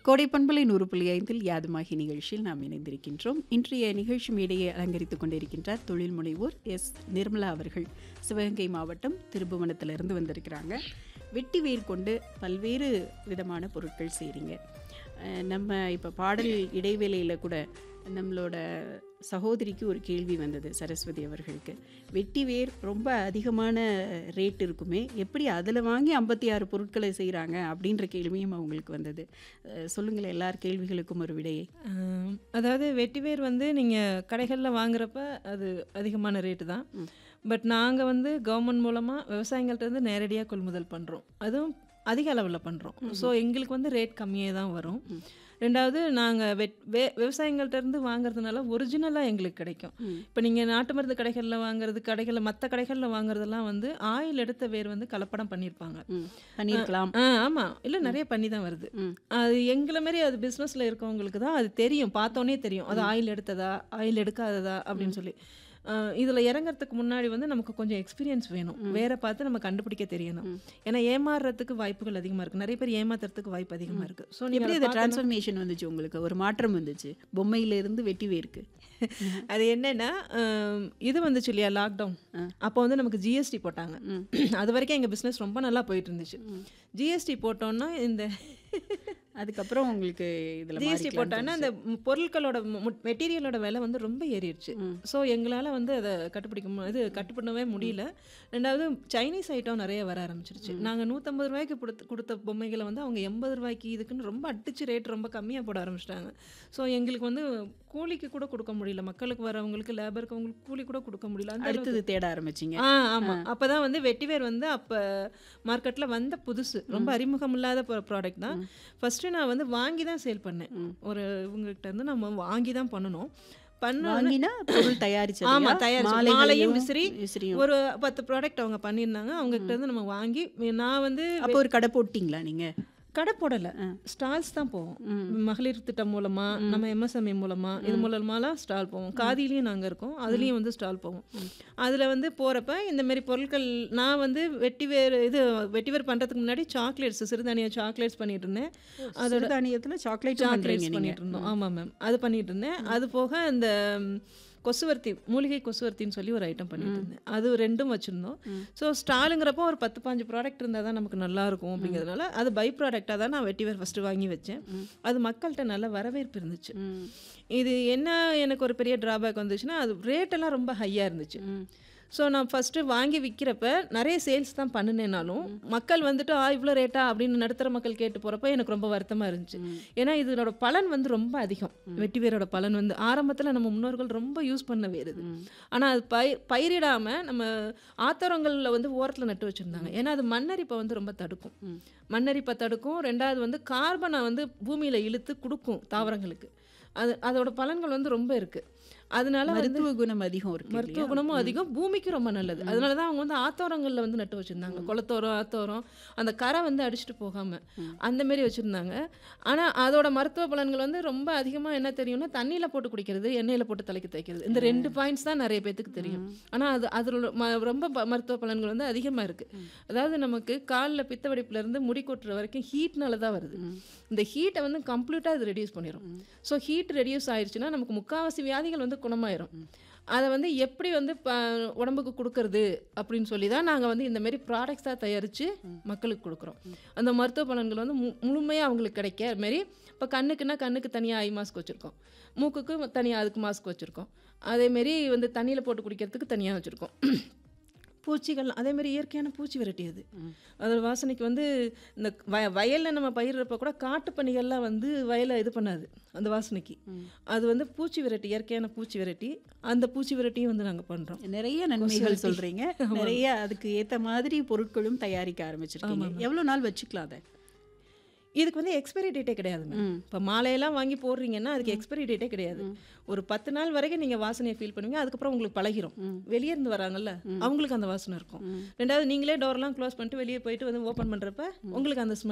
கோடை பண்பலை நூறு புள்ளி ஐந்தில் யாதுமாகி நிகழ்ச்சியில் நாம் இணைந்திருக்கின்றோம் இன்றைய நிகழ்ச்சி மேடையை அலங்கரித்துக் கொண்டிருக்கின்றார் தொழில் முனைவோர் எஸ் நிர்மலா அவர்கள் சிவகங்கை மாவட்டம் திருபுவனத்திலிருந்து வந்திருக்கிறாங்க வெட்டி வேர் கொண்டு பல்வேறு விதமான பொருட்கள் செய்கிறீங்க அஹ் நம்ம இப்போ பாடல் இடைவேளையில் கூட நம்மளோட சகோதரிக்கு ஒரு கேள்வி வந்தது சரஸ்வதி அவர்களுக்கு வெட்டி வேர் ரொம்ப அதிகமான ரேட் இருக்குமே எப்படி அதில் வாங்கி ஐம்பத்தி ஆறு பொருட்களை செய்கிறாங்க அப்படின்ற கேள்வியும் அவங்களுக்கு வந்தது அஹ் சொல்லுங்களேன் எல்லார் கேள்விகளுக்கும் ஒரு விடையை ஆம், அதாவது வெட்டிவேர் வந்து நீங்கள் கடைகளில் வாங்குறப்ப அது அதிகமான ரேட்டு தான் பட் நாங்கள் வந்து கவர்மெண்ட் மூலமாக விவசாயிகள்ட்ட இருந்து நேரடியாக கொள்முதல் பண்ணுறோம் அதுவும் அதிக அளவில் பண்ணுறோம் ஸோ எங்களுக்கு வந்து ரேட் கம்மியாக தான் வரும் ரெண்டாவது நாங்கள் வெட் வே விவசாயிகள்ட்ட இருந்து வாங்குறதுனால ஒரிஜினலாக எங்களுக்கு கிடைக்கும் இப்போ நீங்கள் நாட்டு மருந்து கடைகளில் வாங்குறது கடைகளில் மற்ற கடைகளில் வாங்குறதெல்லாம் வந்து ஆயில் எடுத்த வேர் வந்து கலப்படம் பண்ணியிருப்பாங்க ம் பண்ணியிருக்கலாம் ஆ ஆமாம் இல்லை நிறைய பண்ணி தான் வருது ம். அது எங்களை மாரி அது பிஸ்னஸில் இருக்கவங்களுக்கு தான் அது தெரியும் பார்த்தோன்னே தெரியும் அது ஆயில் எடுத்ததா ஆயில் எடுக்காததா அப்படின்னு சொல்லி இதில் இறங்குறதுக்கு முன்னாடி வந்து நமக்கு கொஞ்சம் எக்ஸ்பீரியன்ஸ் வேணும் வேற பார்த்து நம்ம கண்டுபிடிக்க தெரியணும் ஏன்னா ஏமாறுறதுக்கு வாய்ப்புகள் அதிகமாக இருக்குது நிறைய பேர் ஏமாத்துறதுக்கு வாய்ப்பு அதிகமாக இருக்குது ஸோ எப்படி நீங்கள் அது டிரான்ஸ்ஃபர்மேஷன் வந்துச்சு உங்களுக்கு ஒரு மாற்றம் வந்துச்சு பொம்மையில இருந்து வெட்டி வேருக்கு அது என்னன்னா ஆம், இது வந்துச்சு இல்லையா லாக்டவுன் அப்போ வந்து நமக்கு ஜிஎஸ்டி போட்டாங்க அது வரைக்கும் எங்கள் பிஸ்னஸ் ரொம்ப நல்லா போயிட்டு இருந்துச்சு ஜிஎஸ்டி போட்டோன்னா இந்த அதுக்கப்புறம் உங்களுக்கு இதில் ஜிஎஸ்டி போட்டாங்கன்னா அந்த ம், பொருட்களோட மெட்டீரியலோட விலை வந்து ரொம்ப ஏறிடுச்சு ஸோ எங்களால் வந்து அதை கட்டுப்பிடிக்க மு- இது கட்டுப்பண்ணவே முடியல ரெண்டாவது சைனீஸ் ஐட்டம் நிறைய வர ஆரம்பிச்சிருச்சு நாங்கள் நூற்றம்பது ரூபாய்க்கு கொடுத்த கொடுத்த பொம்மைகளை வந்து அவங்க எண்பது ரூபாய்க்கு இதுக்குன்னு ரொம்ப அடிச்சு ரேட் ரொம்ப கம்மியாக போட ஆரம்பிச்சிட்டாங்க ஸோ எங்களுக்கு வந்து கூலிக்கு கூட கொடுக்க முடியல மக்களுக்கு வரவங்களுக்கு லேபருக்கு அவங்களுக்கு கூலி கூட கொடுக்க முடியல அந்த அளவுக்கு- அடுத்தது தேட ஆரம்பிச்சிங்க ஆ ஆமாம் அப்போ தான் வந்து வெட்டிவேர் வந்து அப்போ மார்க்கெட்டில் வந்த புதுசு ரொம்ப அறிமுகம் இல்லாத ப்ராடக்ட் தான் ஃபஸ்ட்டு நான் வந்து வாங்கி தான் சேல் பண்ணேன் ஒரு இவங்ககிட்ட இருந்து நம்ம வாங்கி தான் பண்ணணும் பண்ண வாங்கினா பொருள் தயாரிச்சு ஆமா தயாரிச்சு மாலையும் விசிறி விசிறியும் ஒரு பத்து ப்ராடக்ட் அவங்க பண்ணியிருந்தாங்க அவங்க கிட்ட இருந்து நம்ம வாங்கி நான் வந்து அப்போ ஒரு கடை போட்டிங்களா நீங்க கடை போடலை ஸ்டால்ஸ் தான் போவோம் மகளிர் திட்டம் மூலமா நம்ம எம்எஸ்எம்இ மூலமா இது மூலமாலாம் ஸ்டால் போவோம் காதிலையும் நாங்கள் இருக்கோம் அதுலேயும் வந்து ஸ்டால் போவோம் அதில் வந்து போகிறப்ப இந்த மாதிரி பொருட்கள் நான் வந்து வெட்டிவேர் இது வெட்டிவேர் பண்ணுறதுக்கு முன்னாடி சாக்லேட்ஸ் சிறுதானிய சாக்லேட்ஸ் பண்ணிட்டு இருந்தேன் அதோட தானியத்துல சாக்லேட் பண்றீங்க சாக்லேட்ஸ் நீங்க பண்ணிட்டு இருந்தோம் ஆமாம் மேம் அது பண்ணிட்டு இருந்தேன் அது போக இந்த ம், கொசுவர்த்தி மூலிகை கொசுவர்த்தின்னு சொல்லி ஒரு ஐட்டம் பண்ணிட்டு இருந்தேன் அது ரெண்டும் வச்சுருந்தோம் ஸோ ஸ்டாலுங்கிறப்போ ஒரு பத்து பாஞ்சு ப்ராடக்ட் இருந்தால் தான் நமக்கு நல்லா இருக்கும் அப்படிங்கிறதுனால அது பை ப்ராடக்டாக தான் நான் வெட்டிவேர் ஃபஸ்ட்டு வாங்கி வச்சேன் அது மக்கள்கிட்ட நல்ல வரவேற்பு இருந்துச்சு ம். இது என்ன எனக்கு ஒரு பெரிய ட்ராபேக் வந்துச்சுன்னா அது ரேட்டெல்லாம் ரொம்ப ஹையாக இருந்துச்சு ஸோ நான் ஃபஸ்ட்டு வாங்கி விற்கிறப்ப நிறைய சேல்ஸ் தான் பண்ணினேனாலும் மக்கள் வந்துட்டு ஆ இவ்வளோ ரேட்டா அப்படின்னு நடுத்தர மக்கள் கேட்டு போகிறப்ப எனக்கு ரொம்ப வருத்தமாக இருந்துச்சு ஏன்னா இதனோட பலன் வந்து ரொம்ப அதிகம் வெட்டி வேரோட பலன் வந்து ஆரம்பத்தில் நம்ம முன்னோர்கள் ரொம்ப யூஸ் பண்ண வேறு இது ஆனால் அது பயிர் பயிரிடாமல் நம்ம ஆத்தரங்களில் வந்து ஓரத்தில் நட்டு வச்சுருந்தாங்க ஏன்னா அது மண்ணரிப்பை வந்து ரொம்ப தடுக்கும் மண்ணரிப்பை தடுக்கும் ரெண்டாவது வந்து கார்பனை வந்து பூமியில் இழுத்து கொடுக்கும் தாவரங்களுக்கு அது அதோட பலன்கள் வந்து ரொம்ப இருக்குது அதனால வந்து மருத்துவ குணம் அதிகம் இருக்கு மருத்துவ குணமும் அதிகம் பூமிக்கு ரொம்ப நல்லது அதனால தான் அவங்க வந்து ஆத்தோரங்களில் வந்து நட்டு வச்சுருந்தாங்க குளத்தோரம் ஆத்தோரம் அந்த கரை வந்து அடிச்சுட்டு போகாமல் அந்த மாரி வச்சுருந்தாங்க ஆனால் அதோட மருத்துவ பலன்கள் வந்து ரொம்ப அதிகமாக என்ன தெரியும்னா தண்ணியில் போட்டு குடிக்கிறது எண்ணெயில் போட்டு தலைக்கு தைக்கிறது இந்த ரெண்டு பாயிண்ட்ஸ் தான் நிறைய பேத்துக்கு தெரியும் ஆனால் அது அதோட ம ரொம்ப ப- மருத்துவ பலன்கள் வந்து அதிகமாக இருக்குது அதாவது நமக்கு காலில் பித்த வெடிப்புலேருந்து முடி கொட்டுற வரைக்கும் ஹீட்னால தான் வருது இந்த ஹீட்டை வந்து கம்ப்ளீட்டாக இது ரெடியூஸ் பண்ணிடும் ஸோ ஹீட் ரெடியூஸ் ஆயிடுச்சுன்னா நமக்கு முக்கால்வாசி வியாதிகள் வந்து குணமாயிரும் அதை வந்து எப்படி வந்து ப உடம்புக்கு கொடுக்கறது அப்படின்னு சொல்லி தான் நாங்கள் வந்து இந்த மாதிரி ப்ராடக்ட்ஸாக தயாரித்து மக்களுக்கு கொடுக்குறோம் அந்த மருத்துவ பலன்கள் வந்து மு முழுமையாக அவங்களுக்கு கிடைக்க மாரி இப்போ கண்ணுக்குன்னா கண்ணுக்கு தனியாக ஐ மாஸ்க் வச்சுருக்கோம் மூக்குக்கு தனியாக அதுக்கு மாஸ்க் வச்சுருக்கோம் அதேமாரி வந்து தண்ணியில் போட்டு குடிக்கிறதுக்கு தனியாக வச்சுருக்கோம் பூச்சிகள் அதே மாதிரி இயற்கையான பூச்சி விரட்டி அது அதோட வாசனைக்கு வந்து இந்த வய வயலில் நம்ம பயிரிடுறப்ப கூட காட்டு பணிகள்லாம் வந்து வயலை இது பண்ணாது அந்த வாசனைக்கு அது வந்து பூச்சி விரட்டி இயற்கையான பூச்சி விரட்டி அந்த பூச்சி விரட்டியும் வந்து நாங்கள் பண்ணுறோம் நிறைய நன்மைகள் சொல்றீங்க நிறைய அதுக்கு ஏத்த மாதிரி பொருட்களும் தயாரிக்க ஆரம்பிச்சிருக்கீங்க எவ்வளவு நாள் வச்சுக்கலாம் அதை இதுக்கு வந்து எக்ஸ்பைரி டேட்டே கிடையாதுங்க இப்போ மாலையெல்லாம் வாங்கி போடுறீங்கன்னா அதுக்கு எக்ஸ்பைரி டேட்டே கிடையாது ஒரு பத்து நாள் வரைக்கும் நீங்கள் வாசனையை ஃபீல் பண்ணுவீங்க அதுக்கப்புறம் உங்களுக்கு பழகிரும் வெளியே இருந்து வராங்கல்ல அவங்களுக்கு அந்த வாசனை இருக்கும் ரெண்டாவது நீங்களே டோர்லாம் க்ளோஸ் பண்ணிட்டு வெளியே போயிட்டு வந்து ஓப்பன் பண்ணுறப்ப உங்களுக்கு அந்த ஸ்மெல்